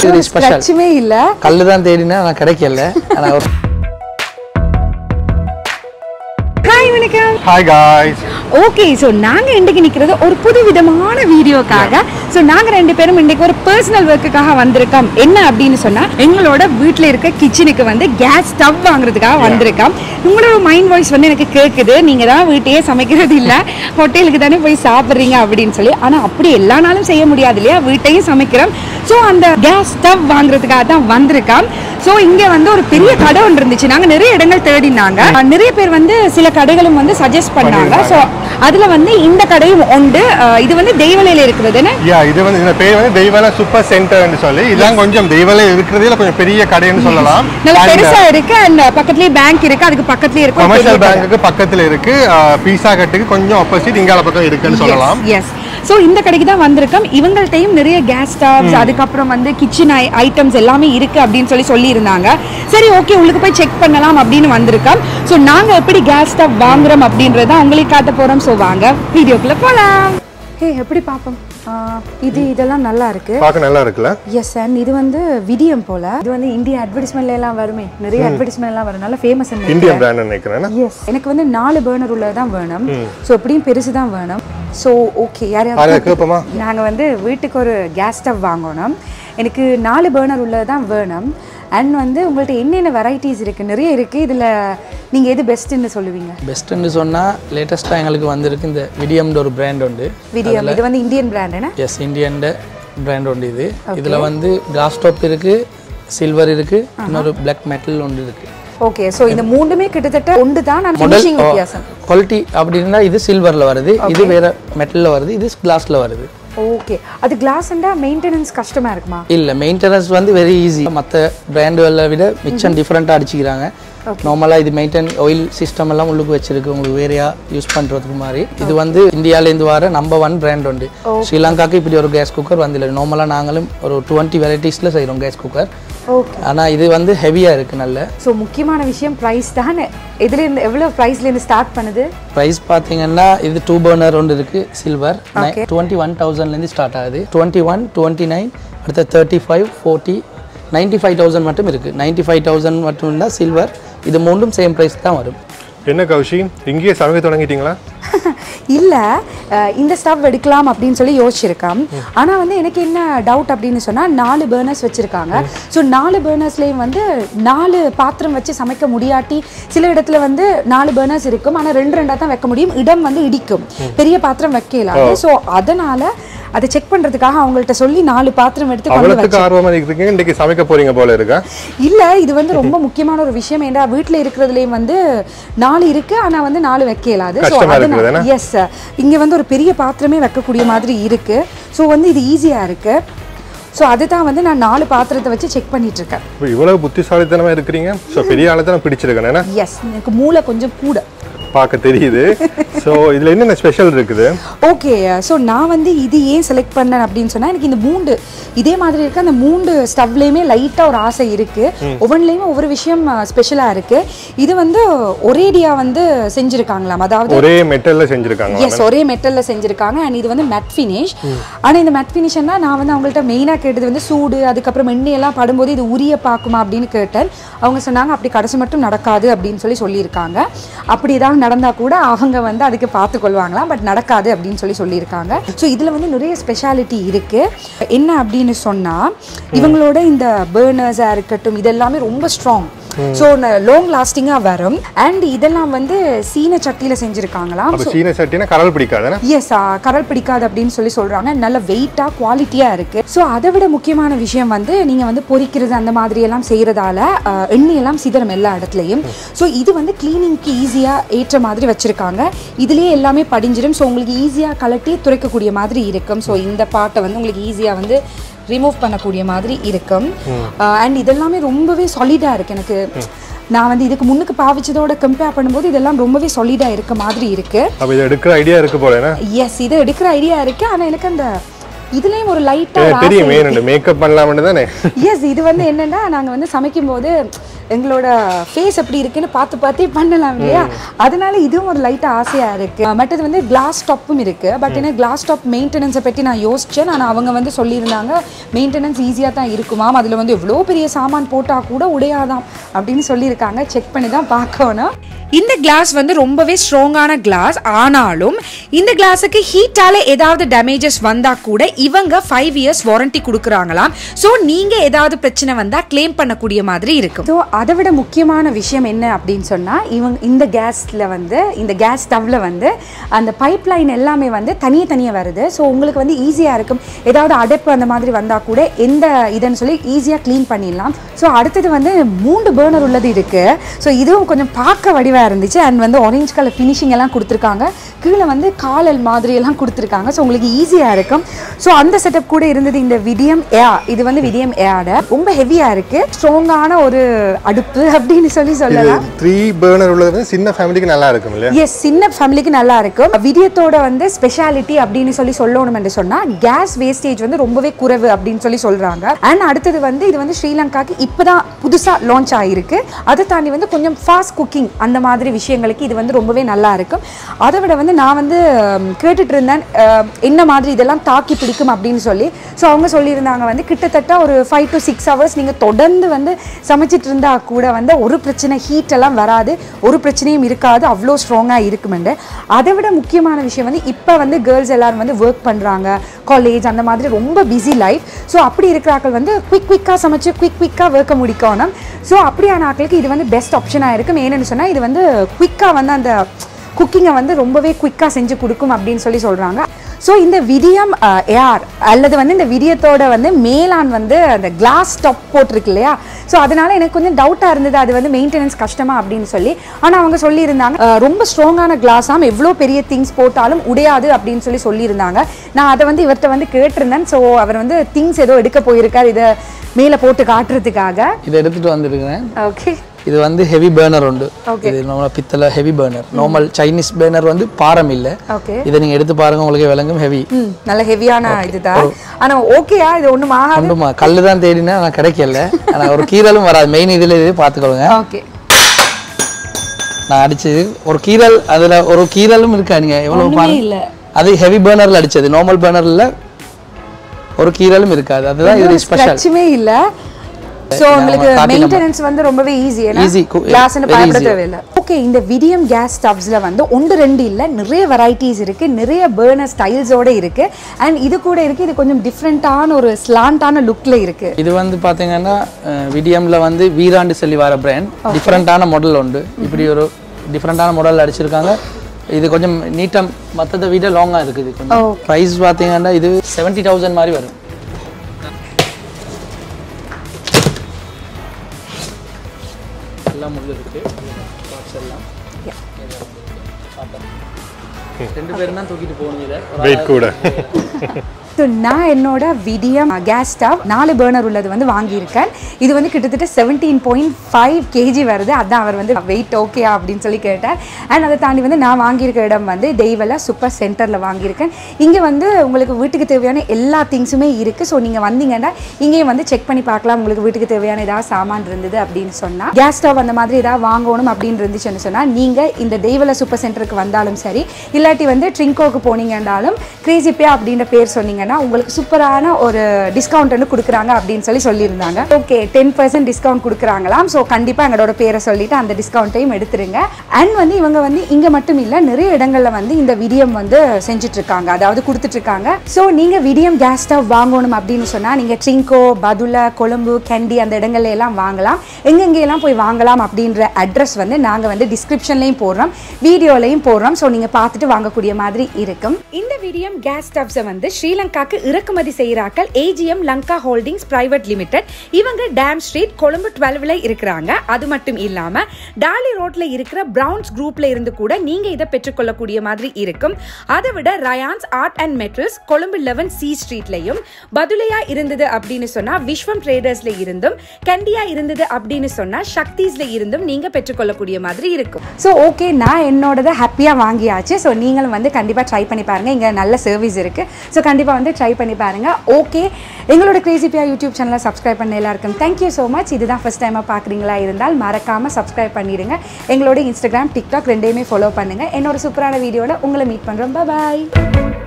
இது ஸ்பெஷல் ஸ்க்ரட்சுமே இல்ல கல்லு தான் தேடினா நான் கிடைக்கல ஆனா ஒரு ஹாய் வணக்கம் ஹாய் காய்ஸ் ஓகே ஸோ நாங்க இன்றைக்கு நிக்கிறது ஒரு புது விதமான வீடியோக்காக ஸோ நாங்க ரெண்டு பேரும் இன்றைக்கு ஒரு பர்சனல் ஒர்க்குக்காக வந்திருக்கோம் என்ன அப்படின்னு சொன்னா எங்களோட வீட்ல இருக்க கிச்சனுக்கு வந்து கேஸ் ஸ்டவ் வாங்குறதுக்காக வந்திருக்கோம் உங்களோட மைண்ட் வாய்ஸ் வந்து எனக்கு கேட்குது நீங்க தான் வீட்டையே சமைக்கிறது இல்ல ஹோட்டலுக்கு தானே போய் சாப்பிட்றீங்க அப்படின்னு சொல்லி ஆனா அப்படி எல்லா நாளும் செய்ய முடியாது இல்லையா வீட்டையும் சமைக்கிறோம் ஸோ அந்த கேஸ் ஸ்டவ் வாங்குறதுக்காக தான் வந்திருக்கோம் ஸோ இங்க வந்து ஒரு பெரிய கடை ஒன்று இருந்துச்சு நாங்க நிறைய இடங்கள் தேடினாங்க நிறைய பேர் வந்து சில கடைகளும் வந்து சஜஸ்ட் பண்ணாங்க ஸோ அதுல வந்து இந்த கடையும் உண்டு அஹ் இது வந்து தெய்வலையில இருக்கிறதுன்னு யா இது வந்து இந்த பேர் வந்து தெய்வல சூப்பர் சென்டர்னு சொல்லி இதெல்லாம் கொஞ்சம் தெய்வல இருக்கிறதுல கொஞ்சம் பெரிய கடைன்னு சொல்லலாம் நல்ல பெருசா இருக்கு அண்ட் பக்கத்துலயே பேங்க் இருக்கு அதுக்கு பக்கத்துலயே இருக்கு ஒரு பெரிய கமர்ஷியல் கடை. பேங்குக்கு பக்கத்துல இருக்கு பீஸா கட்டுக்கு கொஞ்சம் ஆப்போசிட் இங்கால பக்கம் இருக்குன்னு சொல்லலாம் எஸ் ஸோ இந்த கடைக்கு தான் வந்திருக்கோம் இவங்கள்ட்டையும் நிறைய கேஸ் ஸ்டவ்ஸ் அதுக்கப்புறம் வந்து கிச்சன் ஐட்டம்ஸ் எல்லாமே இருக்கு அப்படின்னு சொல்லி சொல்லியிருந்தாங்க சரி ஓகே உள்ளுக்கு போய் செக் பண்ணலாம் அப்படின்னு வந்திருக்கோம் ஸோ நாங்க எப்படி கேஸ் ஸ்டவ் வாங்குறோம் அப்படின்றத உங்களுக்கு காட்ட போறோம் ஸோ வாங்க வீடியோக்குள்ள போலாம் ஹே எப்படி பார்ப்போம் இது இதெல்லாம் நல்லா இருக்கு பார்க்க நல்லா இருக்குல்ல எஸ் அண்ட் இது வந்து விடியம் போல இது வந்து இந்தியா அட்வர்டைஸ்மெண்ட்ல எல்லாம் வருமே நிறைய அட்வர்டைஸ்மெண்ட் எல்லாம் வரும் நல்ல ஃபேமஸ் இந்தியன் பிராண்ட் நினைக்கிறேன் எஸ் எனக்கு வந்து நாலு பேர்னர் உள்ளது தான் வேணும் ஸோ எப்படியும் பெருசு தான் வேணும் ஸோ ஓகே யார் யாரையா யார் கேட்போமா நாங்கள் வந்து வீட்டுக்கு ஒரு கேஸ் ஸ்டவ் வாங்கணும் எனக்கு நாலு பேர்னர் உள்ளது தான் வேணும் அண்ட் வந்து உங்கள்ட்ட என்னென்ன வெரைட்டிஸ் இருக்குது நிறைய இருக்குது இதில் நீங்கள் எது பெஸ்ட்டுன்னு சொல்லுவீங்க பெஸ்ட்டுன்னு சொன்னால் லேட்டஸ்ட்டாக எங்களுக்கு வந்திருக்கு இந்த விடியம்ன்ற ஒரு பிராண்ட் உண்டு விடியம் இது வந்து இந்தியன் பிராண்ட் என்ன எஸ் இந்தியன் பிராண்ட் உண்டு இது இதில் வந்து கிளாஸ் டாப் இருக்குது சில்வர் இருக்குது இன்னொரு பிளாக் மெட்டல் ஒன்று இருக்குது ஓகே ஸோ இந்த மூணுமே கிட்டத்தட்ட ஒன்று தான் நான் முதல் ஃபினிஷிங் வித்தியாசம் குவாலிட்டி அப்படின்னா இது சில்வரில் வருது இது வேற மெட்டலில் வருது இது கிளாஸில் வருது ஓகே அது கிளாஸ்ண்டா மெயின்டெனன்ஸ் கஷ்டமாக இருக்குமா இல்லை மெயின்டெனன்ஸ் வந்து வெரி ஈஸி மற்ற பிராண்டுகளை விட மிச்சம் டிஃப்ரெண்ட்டாக அடிச்சுக்கிறாங்க நார்மலாக இது மெயின்டைன் ஆயில் சிஸ்டம் எல்லாம் உள்ளுக்கு வச்சிருக்கு உங்களுக்கு வேறையா யூஸ் பண்ணுறதுக்கு மாதிரி இது வந்து இந்தியாவிலேருந்து வர நம்பர் ஒன் பிராண்ட் உண்டு ஸ்ரீலங்காக்கு இப்படி ஒரு கேஸ் குக்கர் வந்தில்லை நார்மலாக நாங்களும் ஒரு டுவெண்ட்டி வெரைட்டிஸில் செய்கிறோம் கேஸ் குக்கர் ஓகே ஆனால் இது வந்து ஹெவியாக இருக்குது நல்ல ஸோ முக்கியமான விஷயம் ப்ரைஸ் தான் எதுல இருந்து எவ்வளோ ப்ரைஸ்லேருந்து ஸ்டார்ட் பண்ணுது ப்ரைஸ் பார்த்தீங்கன்னா இது டூ பர்னர் ஒன்று இருக்குது சில்வர் டுவெண்ட்டி ஒன் தௌசண்ட்லேருந்து ஸ்டார்ட் ஆகுது டுவெண்ட்டி ஒன் டுவெண்ட்டி நைன் அடுத்த thirty five forty ninety five thousand மட்டும் இருக்குது நைன்ட்டி ஃபைவ் தௌசண்ட் மட்டும் தான் சில்வர் இது மூணும் சேம் ப்ரைஸ் தான் வரும் என்ன கௌஷி இங்கேயே சமைக்க தொடங்கிட்டீங்களா இல்லை இந்த ஸ்டவ் எடுக்கலாம் அப்படின்னு சொல்லி யோசிச்சிருக்கேன் ஆனால் வந்து எனக்கு என்ன டவுட் அப்படின்னு சொன்னால் நாலு பேர்னர்ஸ் வச்சுருக்காங்க ஸோ நாலு பேர்னர்ஸ்லேயும் வந்து நாலு பாத்திரம் வச்சு சமைக்க முடியாட்டி சில இடத்துல வந்து நாலு பேர்னர்ஸ் இருக்கும் ஆனால் ரெண்டு ரெண்டாக தான் வைக்க முடியும் இடம் வந்து இடிக்கும் பெரிய பாத்திரம் வைக்கலாது ஸோ அதனால் அதை செக் பண்ணுறதுக்காக அவங்கள்ட்ட சொல்லி நாலு பாத்திரம் எடுத்து கொண்டு அவ்வளோத்துக்கு ஆர்வமா இருக்கீங்க இன்னைக்கு சமைக்க போறீங்க போல இருக்கா இல்ல இது வந்து ரொம்ப முக்கியமான ஒரு விஷயம் ஏன்டா வீட்ல இருக்கிறதுலயும் வந்து நாலு இருக்கு ஆனா வந்து நாலு வைக்கலாது ஸோ கஷ்டமா இருக்குது, என்ன? எஸ் இங்க வந்து ஒரு பெரிய பாத்திரமே வைக்கக்கூடிய மாதிரி இருக்கு ஸோ வந்து இது ஈஸியா இருக்கு ஸோ அதுதான் வந்து நான் நாலு பாத்திரத்தை வச்சு செக் பண்ணிட்டு இருக்கேன் இப்போ இவ்வளவு புத்திசாலித்தனமா இருக்கிறீங்க ஸோ பெரிய ஆளை தான் பிடிச்சிருக்கேன் என்ன எஸ் எனக்கு மூளை கொஞ்சம் கூட பார்க்க தெரியுது ஸோ இதுல என்னென்ன ஸ்பெஷல் இருக்குது ஓகே ஸோ நான் வந்து இது ஏன் செலக்ட் பண்ணேன் அப்படின்னு சொன்னா எனக்கு இந்த மூண்டு இதே மாதிரி இருக்க அந்த மூண்டு ஸ்டவ்லேயுமே லைட்டாக ஒரு ஆசை இருக்கு ஒவ்வொன்றுலேயுமே ஒவ்வொரு விஷயம் ஸ்பெஷலாக இருக்கு இது வந்து ஒரேடியா வந்து செஞ்சிருக்காங்களாம் அதாவது ஒரே மெட்டல்ல செஞ்சிருக்காங்க எஸ் ஒரே மெட்டல்ல செஞ்சிருக்காங்க அண்ட் இது வந்து மேட் ஃபினிஷ் ஆனா இந்த மேட் ஃபினிஷ்னா நான் வந்து அவங்கள்ட்ட மெயினா கேட்டது வந்து சூடு அதுக்கப்புறம் எண்ணெய் எல்லாம் படும்போது இது உரிய பார்க்குமா அப்படின்னு கேட்டேன் அவங்க சொன்னாங்க அப்படி கடைசி மட்டும் நடக்காது அப்படின்னு சொல்லி சொல்லியிருக்காங்க அப்படி ஏதாவது நடந்தா கூட அவங்க வந்து அதுக்கு பார்த்து கொள்வாங்களாம் பட் நடக்காது அப்படின்னு சொல்லி சொல்லியிருக்காங்க ஸோ இதுல வந்து நிறைய ஸ்பெஷாலிட்டி இருக்கு என்ன அப்படின்னு சொன்னா இவங்களோட இந்த பேர்னர்ஸா இருக்கட்டும் இதெல்லாமே ரொம்ப ஸ்ட்ராங் ஸோ லாங் லாஸ்டிங்காக வரும் அண்ட் இதெல்லாம் வந்து சீன சட்டியில் செஞ்சுருக்காங்களாம் அப்போ சீன சட்டினா கடல் பிடிக்காதுன்னா எஸ் கரல் பிடிக்காது அப்படின்னு சொல்லி சொல்றாங்க நல்ல வெயிட்டா குவாலிட்டியா இருக்கு ஸோ அதை விட முக்கியமான விஷயம் வந்து நீங்க வந்து பொரிக்கிறது அந்த மாதிரி எல்லாம் செய்யறதால அஹ், எண்ணெய் எல்லாம் சிதறும் எல்லா இடத்துலையும் ஸோ இது வந்து கிளீனிங்க்கு ஈஸியா ஏற்ற மாதிரி வச்சிருக்காங்க இதுலயே எல்லாமே படிஞ்சிடும் ஸோ உங்களுக்கு ஈஸியா கலட்டி துடைக்கக்கூடிய மாதிரி இருக்கும் ஸோ இந்த பாட்டை வந்து உங்களுக்கு ஈஸியா வந்து ரிமூவ் பண்ணக்கூடிய மாதிரி இருக்கும் அண்ட் இதெல்லாமே ரொம்பவே சாலிடா இருக்கு எனக்கு நான் வந்து இதுக்கு முன்னுக்கு பாவிச்சதோட கம்பேர் பண்ணும்போது இதெல்லாம் ரொம்பவே சாலிடா இருக்க மாதிரி இருக்கு அப்போ இதை எடுக்கிற ஐடியா இருக்கு போல என்ன எஸ் இது எடுக்கிற ஐடியா இருக்கு ஆனா எனக்கு அந்த இதுலயும் ஒரு லைட்டா எனக்கு தெரியும் மெயின் மேக்கப் பண்ணலாம்னு தானே எஸ் இது வந்து என்னன்னா நாங்க வந்து சமைக்கும் போது எங்களோட ஃபேஸ் எப்படி இருக்குன்னு பார்த்து பார்த்தே பண்ணலாம் இல்லையா அதனால இதுவும் ஒரு லைட்டா ஆசையா இருக்கு மற்றது வந்து கிளாஸ் டாப்பும் இருக்கு பட் என்ன கிளாஸ் டாப் மெயின்டெனன்ஸை பற்றி நான் யோசிச்சேன் ஆனால் அவங்க வந்து சொல்லியிருந்தாங்க மெயின்டெனன்ஸ் ஈஸியாக தான் இருக்குமாம் அதில் வந்து எவ்வளோ பெரிய சாமான் போட்டால் கூட உடையாதாம் அப்படின்னு சொல்லியிருக்காங்க செக் பண்ணி தான் பார்க்கணும் இந்த கிளாஸ் வந்து ரொம்பவே ஸ்ட்ராங்கான கிளாஸ் ஆனாலும் இந்த கிளாஸுக்கு ஹீட்டால ஏதாவது டேமேஜஸ் வந்தா கூட இவங்க ஃபைவ் இயர்ஸ் வாரண்டி கொடுக்குறாங்களாம் ஸோ நீங்க ஏதாவது பிரச்சனை வந்தா கிளைம் பண்ணக்கூடிய மாதிரி இருக்கும் ஸோ அதை விட முக்கியமான விஷயம் என்ன அப்படின்னு சொன்னா இவங்க இந்த கேஸ்ல வந்து இந்த கேஸ் ஸ்டவ்ல வந்து அந்த பைப் லைன் எல்லாமே வந்து தனியே தனியே வருது ஸோ உங்களுக்கு வந்து ஈஸியாக இருக்கும் ஏதாவது அடைப்பு அந்த மாதிரி வந்தால் கூட எந்த இதுன்னு சொல்லி ஈஸியாக க்ளீன் பண்ணிடலாம் ஸோ அடுத்தது வந்து மூன்று பேர்னர் உள்ளது இருக்கு ஸோ இதுவும் கொஞ்சம் பார்க்க வடிவாக இருந்துச்சு அண்ட் வந்து ஆரஞ்சு கலர் ஃபினிஷிங் எல்லாம் கொடுத்துருக்காங்க கீழே வந்து காலல் மாதிரி எல்லாம் கொடுத்துருக்காங்க ஸோ உங்களுக்கு ஈஸியாக இருக்கும் ஸோ அந்த செட்டப் கூட இருந்தது இந்த விடியம் ஏ இது வந்து விடியம் ஏட ரொம்ப ஹெவியாக இருக்கு ஸ்ட்ராங்கான ஒரு அடுப்பு அப்படின்னு சொல்லி சொல்லலாம் த்ரீ பேர்னர் உள்ளது வந்து சின்ன ஃபேமிலிக்கு நல்லா இருக்கும் இல்லையா எஸ் சின்ன ஃபேமிலிக்கு நல்லா இருக்கும் விடியத்தோட வந்து ஸ்பெஷாலிட்டி அப்படின்னு சொல்லி சொல்லணும் என்று சொன்னா கேஸ் வேஸ்டேஜ் வந்து ரொம்பவே குறைவு அப்படின்னு சொல்லி சொல்றாங்க அண்ட் அடுத்தது வந்து இது வந்து ஸ்ரீலங்காக்கு இப்பதான் புதுசா லான்ச் ஆகிருக்கு அதை தாண்டி வந்து கொஞ்சம் ஃபாஸ்ட் குக்கிங் அந்த மாதிரி விஷயங்களுக்கு இது வந்து ரொம்பவே நல்லா இருக்கும் அதை விட வந்து நான் வந்து ம், கேட்டுட்டு இருந்தேன் அஹ், என்ன மாதிரி இதெல்லாம் தாக்கி பிடிக்கும் அப்படின்னு சொல்லி ஸோ அவங்க சொல்லியிருந்தாங்க வந்து கிட்டத்தட்ட ஒரு ஃபைவ் டு சிக்ஸ் ஹவர்ஸ் நீங்கள் தொடர்ந்து வந்து சமைச்சிட்டு இருந்தா கூட வந்து ஒரு பிரச்சனை ஹீட் எல்லாம் வராது ஒரு பிரச்சனையும் இருக்காது அவ்வளோ ஸ்ட்ராங்காக இருக்குமெண்டு அதை விட முக்கியமான விஷயம் வந்து இப்போ வந்து கேர்ள்ஸ் எல்லாரும் வந்து ஒர்க் பண்ணுறாங்க காலேஜ் அந்த மாதிரி ரொம்ப பிஸி லைஃப் ஸோ அப்படி இருக்கிறாக்கள் வந்து குயிக் குயிக்காக சமைச்சு குயிக் குயிக்காக ஒர்க்கை முடிக்கணும் ஸோ அப்படியான ஆட்களுக்கு இது வந்து பெஸ்ட் ஆப்ஷனாக இருக்கும் ஏன்னு சொன்னால் இது வந்து குயிக்காக வந்து அந்த குக்கிங்கை வந்து ரொம்பவே குயிக்காக செஞ்சு கொடுக்கும் அப்படின்னு சொல்லி சொல்கிறாங்க ஸோ இந்த விடியம் ஏஆர் அல்லது வந்து இந்த விடியத்தோட வந்து மேலான் வந்து அந்த கிளாஸ் டாப் போட்டிருக்கு இல்லையா ஸோ அதனால எனக்கு கொஞ்சம் டவுட்டாக இருந்தது அது வந்து மெயின்டெனன்ஸ் கஷ்டமா அப்படின்னு சொல்லி ஆனால் அவங்க சொல்லியிருந்தாங்க அஹ், ரொம்ப ஸ்ட்ராங்கான கிளாஸாம் எவ்வளோ பெரிய திங்ஸ் போட்டாலும் உடையாது அப்படின்னு சொல்லி சொல்லியிருந்தாங்க நான் அதை வந்து இவர்கிட்ட வந்து கேட்டிருந்தேன் ஸோ அவர் வந்து திங்ஸ் ஏதோ எடுக்க போயிருக்கார் இதை மேலே போட்டு காட்டுறதுக்காக இதை எடுத்துட்டு வந்திருக்கிறேன் ஓகே இது வந்து ஹெவி பேர்னர் உண்டு Okay. இது நம்ம பித்தளை heavy burner normal Chinese burner வந்து பாரம் இல்லை ஓகே இதை நீங்க எடுத்து பாருங்க உங்களுக்கு விளங்கும் ஹெவி ம் நல்ல ஹெவியான இதுதான் ஆனால் ஓகேயா இது ஒன்றும் ஆகாது ஒன்றுமா கல்லு தான் தேடினா நான் கிடைக்கல ஆனா ஒரு கீரலும் வராது மெயின் இதுல இது பார்த்துக்கொள்ளுங்க ஓகே நான் அடிச்சது ஒரு கீரல் அதுல ஒரு கீரலும் இருக்கா நீங்க எவ்வளவு பாருங்க இல்ல அது ஹெவி பேர்னர்ல அடிச்சது நார்மல் பேர்னர்ல ஒரு கீரலும் இருக்காது அதுதான் இது ஸ்பெஷல் ஸ்க்ரட்சுமே இல்ல சோ உங்களுக்கு மெயின்டெனன்ஸ் வந்து ரொம்பவே ஈஸி Easy, co- கிளாஸ்னு very பயப்பட easy. தேவையில்லை ஓகே இந்த விடியம் கேஸ் ஸ்டவ்ஸ்ல வந்து ஒன்று ரெண்டு இல்ல நிறைய வெரைட்டிஸ் இருக்கு நிறைய பேர்னர் ஸ்டைல்ஸோட இருக்கு அண்ட் இது கூட இருக்கு இது கொஞ்சம் டிஃப்ரெண்டான ஒரு ஸ்லாண்டான லுக்ல இருக்கு இது வந்து பாத்தீங்கன்னா விடிஎம்ல வந்து வீராண்டு சொல்லி வர பிராண்ட் டிஃப்ரெண்டான மாடல் உண்டு இப்படி ஒரு டிஃப்ரெண்டான மாடல் அடிச்சிருக்காங்க இது கொஞ்சம் நீட்டம் மற்றதை விட லாங்காக இருக்குது கொஞ்சம் ப்ரைஸ் பார்த்தீங்கன்னா இது செவன்ட்டி தௌசண்ட் மாதிரி வரும் எல்லாம் முடிஞ்சிருக்கு parts எல்லாம் ரெண்டு பேரும் தான் தூக்கிட்டு போகணும் இதை ஒரு வெயிட் கூட ஸோ நான் என்னோட விடியம் கேஸ் ஸ்டவ் நாலு பேர்னர் உள்ளது வந்து வாங்கியிருக்கேன் இது வந்து கிட்டத்தட்ட செவன்டீன் பாயிண்ட் ஃபைவ் கேஜி வருது அதான் அவர் வந்து வெயிட் ஓகேயா அப்படின்னு சொல்லி கேட்டார் அண்ட் அதை தாண்டி வந்து நான் வாங்கியிருக்க இடம் வந்து தெய்வல சூப்பர் சென்டரில் வாங்கியிருக்கேன் இங்கே வந்து உங்களுக்கு வீட்டுக்கு தேவையான எல்லா திங்ஸுமே இருக்குது ஸோ நீங்கள் வந்தீங்கன்னா இங்கேயும் வந்து செக் பண்ணி பார்க்கலாம் உங்களுக்கு வீட்டுக்கு தேவையான ஏதாவது சாமான் இருந்தது அப்படின்னு சொன்னால் கேஸ் ஸ்டவ் அந்த மாதிரி ஏதாவது வாங்கணும் அப்படின்னு இருந்துச்சுன்னு சொன்னால் நீங்கள் இந்த தெய்வல சூப்பர் சென்டருக்கு வந்தாலும் சரி இல்லாட்டி வந்து ட்ரிங்கோக்கு போனீங்கன்னாலும் கிரேசி பே அப்படின்ற பேர் சொன்னீங்கன்னா உங்களுக்கு சூப்பரான ஒரு டிஸ்கவுண்ட் வந்து கொடுக்குறாங்க அப்படின்னு சொல்லி சொல்லியிருந்தாங்க ஓகே டென் பர்சன்ட் டிஸ்கவுண்ட் கொடுக்குறாங்களாம் ஸோ கண்டிப்பாக எங்களோட பேரை சொல்லிட்டு அந்த டிஸ்கவுண்ட்டையும் எடுத்துருங்க அண்ட் வந்து இவங்க வந்து இங்கே மட்டும் இல்லை நிறைய இடங்கள்ல வந்து இந்த விடியம் வந்து செஞ்சுட்டு இருக்காங்க அதாவது கொடுத்துட்டு இருக்காங்க ஸோ நீங்கள் விடியம் கேஸ் ஸ்டவ் வாங்கணும் அப்படின்னு சொன்னால் நீங்கள் ட்ரிங்கோ பதுல கொழும்பு கண்டி அந்த இடங்கள்ல எல்லாம் வாங்கலாம் எங்கெங்கெல்லாம் போய் வாங்கலாம் அப்படின்ற அட்ரஸ் வந்து நாங்கள் வந்து டிஸ்கிரிப்ஷன்லையும் போடுறோம் வீடியோலையும் போடுறோம் ஸோ நீங்கள் பார்த்துட்டு வாங்கக்கூடிய மாதிரி இருக்கும் இந்த விடியம் கேஸ் ஸ்டவ்ஸை வந்து ஸ்ரீலங்காக்கு இறக்குமதி செய்கிறார்கள் AGM Lanka Holdings Private Limited இவங்க டேம் ஸ்ட்ரீட் கொழும்பு டுவெல்வில் இருக்கிறாங்க அது மட்டும் இல்லாமல் டாலி ரோட்ல இருக்கிற பிரவுன்ஸ் குரூப்ல இருந்து கூட நீங்க இதை பெற்றுக்கொள்ளக்கூடிய மாதிரி இருக்கும் அதை விட Rayans Art and Metals Colombo eleven C ஸ்ட்ரீட்லையும் பதுலையா இருந்தது அப்படின்னு சொன்னா விஸ்வம் ட்ரேடர்ஸ்ல இருந்தும் கண்டியா இருந்தது அப்படின்னு சொன்னா சக்திஸ்ல இருந்தும் நீங்க பெற்றுக்கொள்ளக்கூடிய மாதிரி இருக்கும் ஸோ ஓகே நான் என்னோடத ஹாப்பியாக வாங்கியாச்சு ஸோ நீங்களும் வந்து கண்டிப்பாக ட்ரை பண்ணி பாருங்க இங்கே நல்ல சர்வீஸ் இருக்கு ஸோ கண்டிப்பாக வந்து வந்து ட்ரை பண்ணி பாருங்க ஓகே எங்களோட கிரேசி பியா யூடியூப் சேனலை சப்ஸ்கிரைப் பண்ண எல்லாருக்கும் தேங்க்யூ ஸோ மச் இதுதான் ஃபஸ்ட் டைமாக பார்க்குறீங்களா இருந்தால் மறக்காமல் சப்ஸ்கிரைப் பண்ணிடுங்க எங்களோட இன்ஸ்டாகிராம் டிக்டாக் ரெண்டையுமே ஃபாலோ பண்ணுங்கள் என்னோட சூப்பரான வீடியோவில் உங்களை மீட் பண்ணுறோம் பாய்